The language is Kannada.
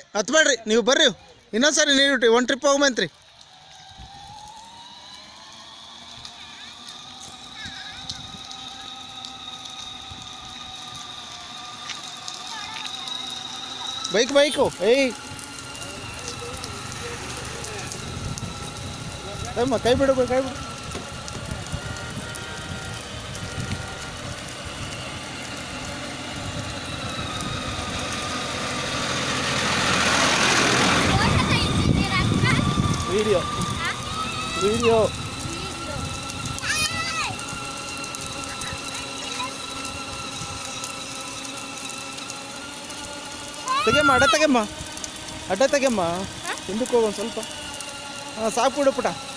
ಹತ್ಬೇಡ್ರಿ ನೀವು ಬರ್ರಿ ಇನ್ನೊಂದ್ಸರಿ ನೀವು ಒಂದು ಟ್ರಿಪ್ ಹೋಗ್ಬಂತ್ರಿ ಬೈಕ್ ಬೈಕು ಏಯ್ ಅಮ್ಮ ಕೈ ಬಿಡು ಬೈ, ಕೈ ಬಿಡು ವಿಡಿಯೋ ವಿಡಿಯೋ ತೆಗೆಮ್ಮ ಅಡ್ಡ ತೆಗೆಮ್ಮ ಅಡ್ಡ ತೆಗೆಮ್ಮ ಹಿಂದಕ್ಕೆ ಹೋಗು ಒಂದು ಸ್ವಲ್ಪ ಹಾಂ ಸಾಕು ಬಿಡು ಪುಟ